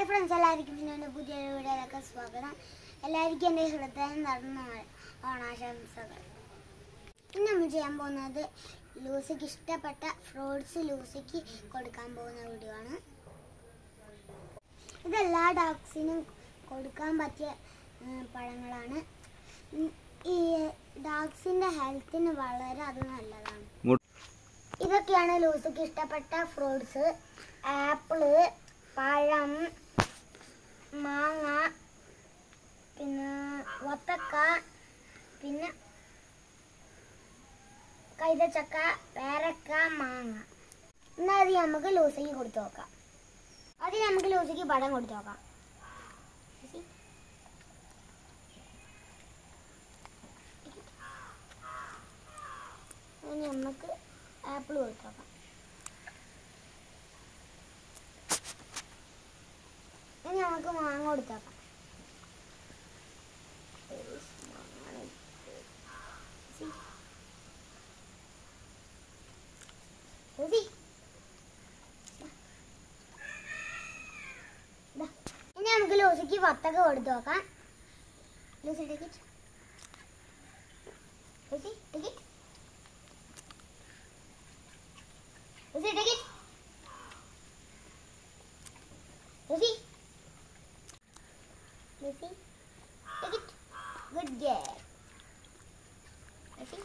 Friends എല്ലാവർക്കും പിന്നെ എൻ്റെ പുതിയ വീഡിയോയിലൊക്കെ സ്വാഗതം എല്ലാവർക്കും എൻ്റെ ഹൃദയം നടന്ന ഓണാശംസകൾ ഇന്ന് നമ്മൾ ചെയ്യാൻ പോകുന്നത് ലൂസിക്ക് ഇഷ്ടപ്പെട്ട ഫ്രൂട്ട്സ് ലൂസിക്ക് കൊടുക്കാൻ പോകുന്ന വീഡിയോ ആണ് ഇതെല്ലാ ഡോഗ്സിനും കൊടുക്കാൻ പറ്റിയ ഉം, പഴങ്ങളാണ് ഉം, ഈ ഡോഗ്സിൻ്റെ ഹെൽത്തിന് വളരെ അത് നല്ലതാണ് ഇതൊക്കെയാണ് ലൂസിക്ക് ഇഷ്ടപ്പെട്ട ഫ്രൂട്ട്സ് ആപ്പിള് പഴം മാങ്ങ പിന്നെ വത്തക്ക പിന്നെ കൈതച്ചക്ക പേരക്ക മാങ്ങ എന്നാൽ അത് നമുക്ക് ലൂസിക്ക് കൊടുത്തു നോക്കാം അത് നമുക്ക് ലൂസിക്ക് പഴം കൊടുത്തു നോക്കാം ലൂസി. ഇനി നമുക്ക് ആപ്പിൾ കൊടുത്തു നോക്കാം ഇനി നമുക്ക് മാങ്ങ കൊടുത്തു നോക്കാം ലൂസി. ദാ. ഇനി നമുക്ക് ലൂസിക്ക് വത്തക്ക കൊടുത്തു നോക്കാം Lucy ticket Lucy ticket Lucy ticket Lucy Lucy ticket good girl Lucy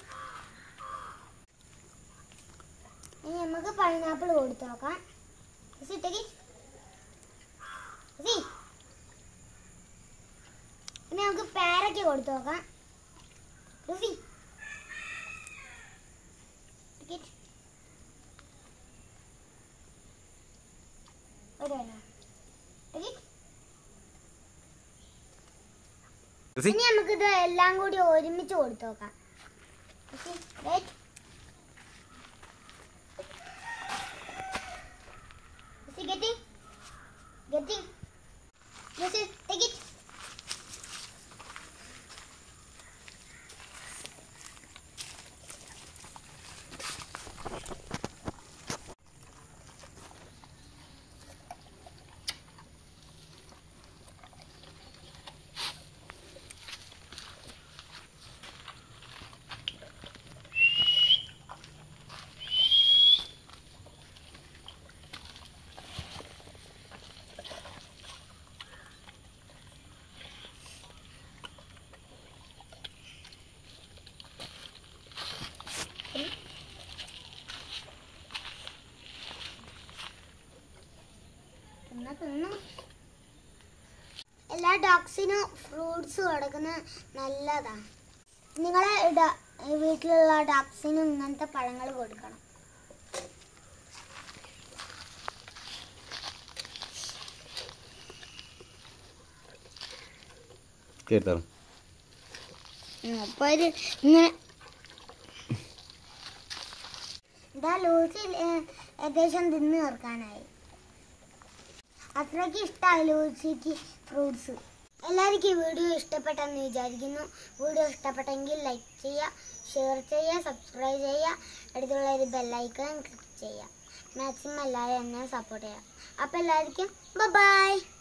ഇനി നമുക്ക് പൈനാപ്പിൾ കൊടുത്തു നോക്കാം ലൂസി ടിക്കറ്റ് ലൂസി ഇനി നമുക്ക് പേരയ്ക്ക് കൊടുത്തു നോക്കാം ലൂസി ടിക്കറ്റ് ഒരു ടിക്കറ്റ് ലൂസി ഇനി നമുക്ക് ഇത് എല്ലാം കൂടി ഒരുമിച്ച് കൊടുത്തു നോക്കാം Lucy, wait. Lucy, getting? Getting? Lucy, take it. തിന്നാ തിന്നു. എല്ലാ ഡോഗ്സിനും ഫ്രൂട്ട്സ് കൊടുക്കുന്നത് നല്ലതാണ് നിങ്ങളെ ഡ- വീട്ടിലുള്ള ഡോഗ്സിനും ഇങ്ങനത്തെ പഴങ്ങൾ കൊടുക്കണം കേട്ടോ അപ്പോൾ ഒരു ഇങ്ങനെ ഇതാ ലൂസി ഏ- ഏകദേശം തിന്ന് തീർക്കാനായി അത്രയ്ക്ക് ഇഷ്ടമായി ലൂസിക്ക് ഫ്രൂട്ട്സ് എല്ലാവർക്കും ഈ വീഡിയോ ഇഷ്ടപ്പെട്ടെന്ന് വിചാരിക്കുന്നു വീഡിയോ ഇഷ്ടപ്പെട്ടെങ്കിൽ ലൈക്ക് ചെയ്യുക ഷെയർ ചെയ്യുക സബ്സ്ക്രൈബ് ചെയ്യുക അടുത്തുള്ള ഒരു ബെല്ലൈക്കൺ ക്ലിക്ക് ചെയ്യുക മാക്സിമം എല്ലാവരും എന്നെ സപ്പോർട്ട് ചെയ്യുക അപ്പോൾ എല്ലാവർക്കും ബൈ